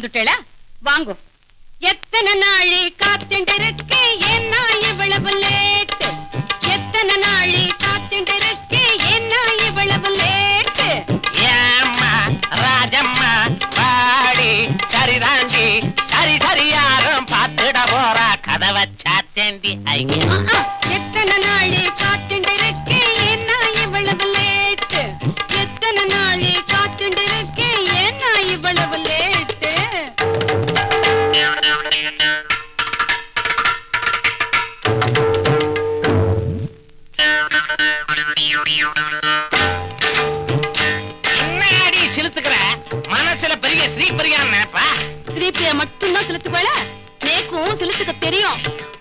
வந்துட்டேளா வாங்கோ எத்தனை நாளி காத்துண்டு இருக்கு என்ன இவ்வளவு லேட்டு எத்தனை நாளி காத்துண்டு இருக்கு என்ன இவ்வளவு லேட்டு ஏம்மா ராஜம்மா வாடி சரிதாண்டி சரி சரியாகும் பார்த்துட போறா கதவை சாத்தேண்டி ஐயா எத்தனை நாளி காத்துண்டு இருக்கு என்ன இவ்வளவு லேட்டு எத்தனை நாளி காத்துண்டு இருக்கு என்ன இவ்வளவு லேட்டு என்னடி சிலுத்துக்கிற மனசுல பெரிய ஸ்ரீ பிரியான்னு நினைப்பா ஸ்ரீபிரியா மட்டும்தான் செலுத்துக்கோல நேக்கும் செலுத்துக்க தெரியும்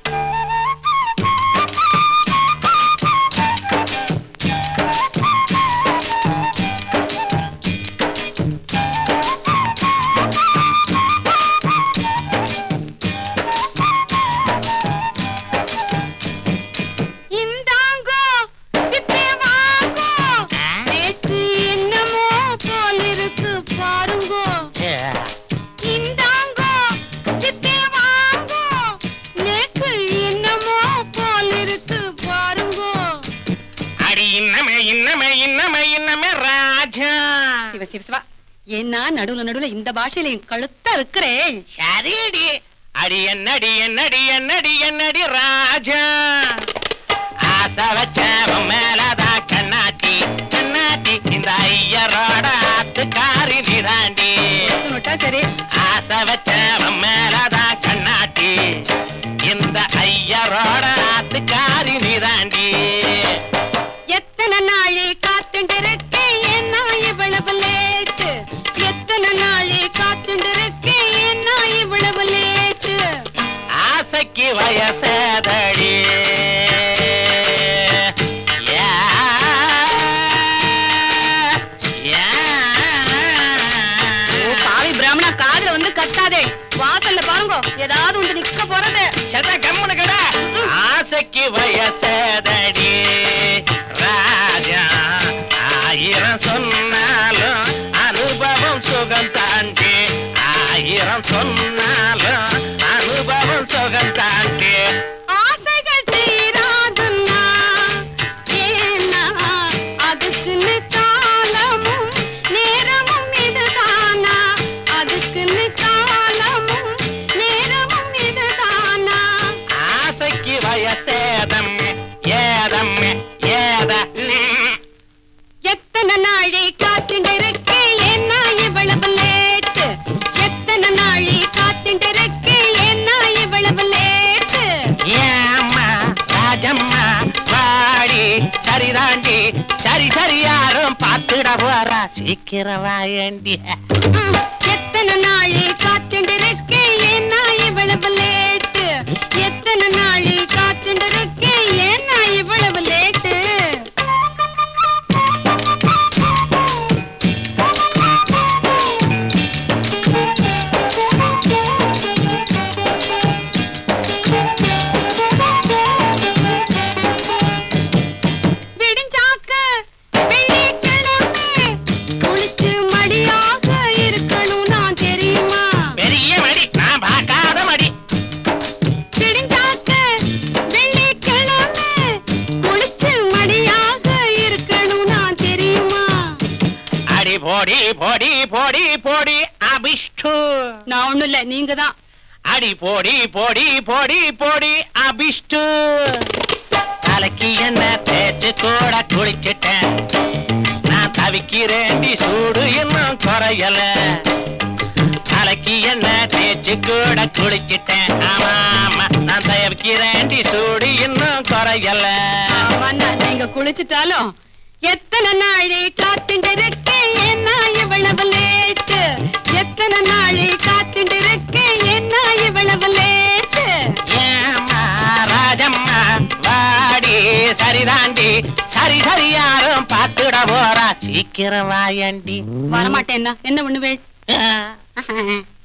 இந்தாங்கோ சித்தே வாங்கோ நேக்கு என்னமோ போல் இருக்கு பாருங்கோ இந்தாங்கோ சித்தே வாங்கோ நேக்கு என்னமோ போல் இருக்கு பாருங்கோ அடி இன்னமே இன்னமே இன்னமே இன்னமே ராஜா சிவ சிவ சிவா ஏன்னா நடுவுல நடுவுல இந்த பாஷையில என் கழுத்தா இருக்கிறேன் சரிடி அடி என்னடி என்னடி என்னடி என்னடி ராஜா ஆசை வச்சவன் மேலதான் கண்ணாட்டி கண்ணாட்டி இந்த ஐயரோட ஆத்துக்காரி நிதாண்டி விட்டா சரி ஆசை வச்சவன் மேலதான் கண்ணாட்டி இந்த ஐயரோட ஆத்துக்காரி நிதாண்டி எத்தனை நாளி காத்துண்டு இருக்கு என்ன இவ்வளவு லேட்டு எத்தனை நாளி காத்துண்டு இருக்கு என்ன இவ்வளவு லேட்டு ஆசைக்கு வயசேதடி யா, யா. ஓ பாவி பிராமணா காதுல வந்து கத்தாதே வாசல்ல பாருங்க ஏதாவது ஒன்று நிக்க போறது சத கம்முனு கட. ஆசைக்கு வயசேதடி ராஜா ஆயிரம் சொன்னாலும் அனுபவம் சுகம் தாண்டி ஆயிரம் சொன்னாலும் அனுபவம் சுகம் தாண்டி ஆசைகள் தீராதுன்னா ஏன்னா அதுக்குன்னு காலமும் நேரமும் இதுதானா அதுக்குன்னு காலமும் நேரமும் இதுதானா ஆசைக்கு வயசேதம் ஏதம் ஏத எத்தனை நாழி காத்துண்டு இருக்கு என்ன இவ்வளவு லேட்டு எத்தனை நாழி காத்துண்டு இருக்கு என்ன இவ்வளவு லேட்டு ஏம்மா ராஜம்மா வாடி சரிதாண்டி சரி சரி யாரும் பார்த்துட போறா சீக்கிரம் வாயண்டி ம், எத்தனை நாழி காத்துண்டு இருக்கு என்ன இவ்வளவு லேட்டு எத்தனை நாழி காத்துண்டு இருக்கு என்ன இவ்வளவு லேட்டு விடிஞ்சாக்க வெள்ளிக்கிழமை குளிச்சு மடியாக இருக்கணும் நான் தெரியுமா பெரிய மடி நான் பார்க்காத மடி விடிஞ்சாக்க வெள்ளிக்கிழமை குளிச்சு மடியாக இருக்கணும் நான் தெரியுமா அடி போடி போடி போடி போடி அபிஷ்டு நான் ஒண்ணும் இல்ல நீங்க தான் அடி போடி போடி போடி போடி அபிஷ்டு தலைக்கு என்ன தேய்ச்சு கூட குளிச்சிட்டேன் நான் தவிக்கிறேன்டி சூடு இன்னும் குறையல தலைக்கு என்ன தேய்ச்சு கூட குளிச்சிட்டேன் ஆமா ஆமா நான் தவிக்கிறேன்டி சூடு இன்னும் குறையல ஆமாண்ணா, நீங்க குளிச்சிட்டாலும் எத்தனை நாளி காத்துண்டு இருக்கு என்ன இவ்வளவு லேட்டு எத்தனை நாளி காத்துண்டு இருக்கு என்ன இவ்வளவு லேட்டு ஏம்மா ராஜம்மா வாடி சரிதாண்டி சரி சரி யாரும் பார்த்துட போறா சீக்கிரம் வாயண்டி வரமாட்டேன்னா என்ன பண்ணுவேன் ஆ. ஆஹா.